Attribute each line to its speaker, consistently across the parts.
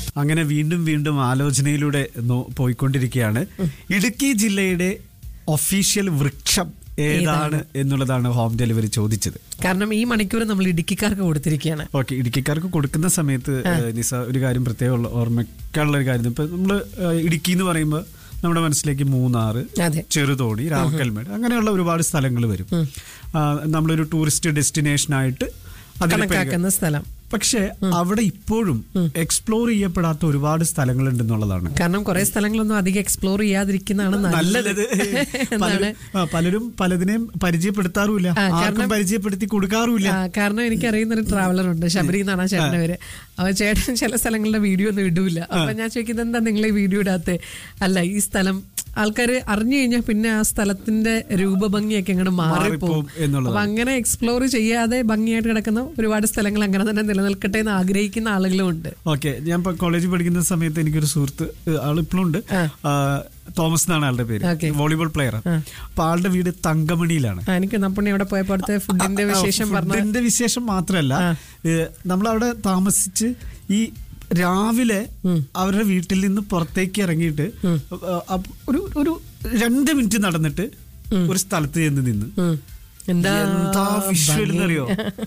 Speaker 1: അങ്ങനെ വീണ്ടും വീണ്ടും ആലോചനയിലൂടെ നോ- പോയിക്കൊണ്ടിരിക്കുകയാണ് ഇടുക്കി ജില്ലയുടെ ഒഫീഷ്യൽ വൃക്ഷം ഏതാണ് എന്നുള്ളതാണ് ഹോം ഡെലിവറി ചോദിച്ചത്
Speaker 2: കാരണം ഈ മണിക്കൂർ നമ്മൾ ഇടുക്കിക്കാർക്ക് കൊടുത്തിരിക്കുകയാണ്
Speaker 1: ഓക്കെ ഇടുക്കിക്കാർക്ക് കൊടുക്കുന്ന സമയത്ത് ഏഹ്, നിസ ഒരു കാര്യം പ്രത്യേകം ഉള്ള ഓർമ്മയ്ക്കുള്ള ഒരു കാര്യം ഇപ്പൊ നമ്മള് ഏഹ്, ഇടുക്കി എന്ന് പറയുമ്പോൾ നമ്മുടെ മനസ്സിലേക്ക് മൂന്നാറ്
Speaker 2: അതെ
Speaker 1: ചെറുതോണി രാമക്കൽമേട് അങ്ങനെയുള്ള ഒരുപാട് സ്ഥലങ്ങൾ വരും ആ, നമ്മളൊരു ടൂറിസ്റ്റ് ഡെസ്റ്റിനേഷൻ ആയിട്ട് അതിനെ പരിഗ-
Speaker 2: കണക്കാക്കുന്ന സ്ഥലം
Speaker 1: പക്ഷെ അവിടെ ഇപ്പോഴും എക്സ്പ്ലോർ ചെയ്യപ്പെടാത്ത ഒരുപാട് സ്ഥലങ്ങളുണ്ടെന്നുള്ളതാണ്
Speaker 2: കാരണം കുറെ സ്ഥലങ്ങളൊന്നും അധികം എക്സ്പ്ലോർ ചെയ്യാതിരിക്കുന്നതാണ് നല്ലത്
Speaker 1: നല്ലത്
Speaker 2: എന്നാണ്
Speaker 1: പലരും ആ, പലരും പലതിനെയും പരിചയപ്പെടുത്താറുമില്ല
Speaker 2: ആ,
Speaker 1: ആർക്കും പരിചയപ്പെടുത്തി കൊടുക്കാറുമില്ല
Speaker 2: ആ, കാരണം എനിക്ക് അറിയുന്ന ഒരു ട്രാവലർ ഉണ്ട് ശബരി എന്നാണ് ആ ചേട്ടൻ്റെ പേര് അവൻ ചേട്ടൻ ചില സ്ഥലങ്ങളുടെ വീഡിയോ ഒന്നും ഇടൂല അപ്പൊ ഞാൻ ചോദിക്കുന്നത് എന്താ നിങ്ങൾ ഈ വീഡിയോ ഇടാത്തെ അല്ല ഈ സ്ഥലം ആൾക്കാർ അറിഞ്ഞു കഴിഞ്ഞാൽ പിന്നെ ആ സ്ഥലത്തിന്റെ രൂപഭംഗിയൊക്കെ അങ്ങോട്ട് മാറിപ്പോകും
Speaker 1: മാറിപ്പോവും എന്നുള്ളതാണ്.
Speaker 2: അപ്പൊ അങ്ങനെ എക്സ്പ്ലോർ ചെയ്യാതെ ഭംഗിയായിട്ട് കിടക്കുന്ന ഒരുപാട് സ്ഥലങ്ങൾ അങ്ങനെ തന്നെ നിലനിൽക്കട്ടെ എന്ന് ആഗ്രഹിക്കുന്ന ആളുകളും ഉണ്ട്
Speaker 1: ഓക്കെ ഞാൻ ഇപ്പൊ കോളേജിൽ പഠിക്കുന്ന സമയത്ത് എനിക്കൊരു സുഹൃത്ത് ഏഹ്, ആള് ഇപ്പോഴും ഉണ്ട് ആ, തോമസ് എന്നാണ് ആളുടെ പേര്
Speaker 2: Okay.
Speaker 1: വോളിബോൾ പ്ലെയർ അപ്പൊ ആളുടെ വീട് തങ്കമണിയിലാണ്
Speaker 2: ആ, എനിക്ക് നപ്പണി അവിടെ പോയപ്പോ അവിടുത്തെ ഫുഡിന്റെ വിശേഷം പറഞ്ഞു
Speaker 1: ഫുഡിന്റെ വിശേഷം മാത്രമല്ല നമ്മളവിടെ താമസിച്ച് ഈ രാവിലെ അവരുടെ വീട്ടിൽ നിന്ന് പുറത്തേക്ക് ഇറങ്ങിയിട്ട് അഹ് അപ്പ് ഒരു ഒരു രണ്ട് മിനിറ്റ് നടന്നിട്ട് ഒരു സ്ഥലത്ത് ചെന്ന് നിന്ന്
Speaker 2: ഉം. എന്താ
Speaker 1: എന്താ വിഷ്വൽ എന്നറിയോ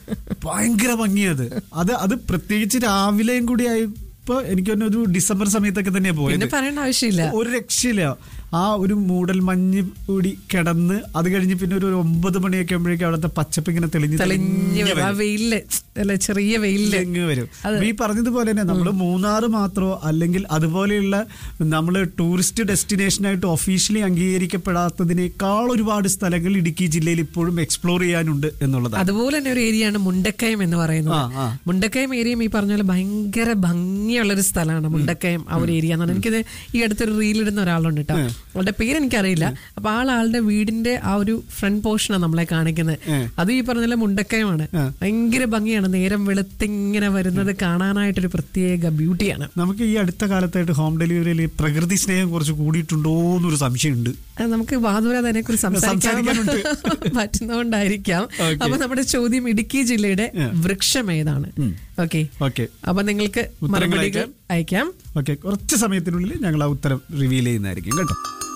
Speaker 1: ഭയങ്കര ഭംഗിയത് അത് അത് പ്രത്യേകിച്ച് രാവിലെയും കൂടി ആയപ്പോ എനിക്ക് തന്നെ ഒരു ഡിസംബർ സമയത്തൊക്കെ തന്നെയാ പോയത്
Speaker 2: പിന്നെ പറയേണ്ട ആവശ്യമില്ല
Speaker 1: ഒരു രക്ഷയില്ല ആ ഒരു മൂടൽ മഞ്ഞ് കൂടി കിടന്ന് അത് കഴിഞ്ഞ് പിന്നെ ഒരു ഒമ്പത് മണിയൊക്കെ ആകുമ്പോഴേക്കും അവിടുത്തെ പച്ചപ്പ് ഇങ്ങനെ തെളിഞ്ഞ്
Speaker 2: തെളിഞ്ഞ്
Speaker 1: തെളിഞ്ഞ്
Speaker 2: വരും. ആ വെയിലില് അല്ല ചെറിയ വെയിലില്
Speaker 1: തെളിഞ്ഞ് വരും അപ്പൊ ഈ പറഞ്ഞതുപോലെ തന്നെ നമ്മൾ മൂന്നാറ് മാത്രമോ അല്ലെങ്കിൽ അതുപോലെയുള്ള നമ്മൾ ടൂറിസ്റ്റ് ഡെസ്റ്റിനേഷൻ ആയിട്ട് ഒഫീഷ്യലി അംഗീകരിക്കപ്പെടാത്തതിനേക്കാൾ ഒരുപാട് സ്ഥലങ്ങൾ ഇടുക്കി ജില്ലയിൽ ഇപ്പോഴും എക്സ്പ്ലോർ ചെയ്യാനുണ്ട് എന്നുള്ളതാണ്
Speaker 2: അതുപോലെ തന്നെ ഒരു ഏരിയയാണ് മുണ്ടക്കയം എന്ന് പറയുന്നത്
Speaker 1: ആ, ആ.
Speaker 2: മുണ്ടക്കയം ഏരിയയും ഈ പറഞ്ഞ പോലെ ഭയങ്കര ഭംഗിയുള്ള ഒരു സ്ഥലമാണ് മുണ്ടക്കയം ആ ഒരു ഏരിയ എന്ന് പറഞ്ഞാൽ എനിക്കിത് ഈ അടുത്തൊരു റീലിടുന്ന ഒരാളുണ്ട് കേട്ടോ അവളുടെ പേര് എനിക്കറിയില്ല അപ്പൊ ആൾ ആളുടെ വീടിന്റെ ആ ഒരു ഫ്രണ്ട് പോർഷനാണ് നമ്മളെ കാണിക്കുന്നത് അത് ഈ പറഞ്ഞ പോലെ മുണ്ടക്കയമാണ് ഭയങ്കര ഭംഗിയാണ് നേരം വെളുത്തിങ്ങനെ വരുന്നത് കാണാനായിട്ടൊരു പ്രത്യേക ബ്യൂട്ടിയാണ്
Speaker 1: നമുക്ക് ഈ അടുത്ത കാലത്തായിട്ട് ഹോം ഡെലിവറിയിൽ പ്രകൃതി സ്നേഹം കുറച്ച് കൂടിയിട്ടുണ്ടോ എന്നൊരു സംശയമുണ്ട്
Speaker 2: അത് നമുക്ക് വാതുവരെ അതിനെക്കുറിച്ച് സംസാരിക്കാൻ
Speaker 1: സംസാരിക്കാനുണ്ട്.
Speaker 2: പറ്റുന്നതുകൊണ്ടായിരിക്കാം
Speaker 1: Okay.
Speaker 2: അപ്പൊ നമ്മുടെ ചോദ്യം ഇടുക്കി ജില്ലയുടെ വൃക്ഷം ഏതാണ് ഓക്കെ
Speaker 1: ഓക്കെ
Speaker 2: അപ്പൊ നിങ്ങൾക്ക്
Speaker 1: ഉത്തരങ്ങൾ
Speaker 2: മറുപടികൾ അയക്കാം
Speaker 1: ഓക്കെ കുറച്ച് സമയത്തിനുള്ളിൽ ഞങ്ങൾ ആ ഉത്തരം റിവീൽ ചെയ്യുന്നതായിരിക്കും കേട്ടോ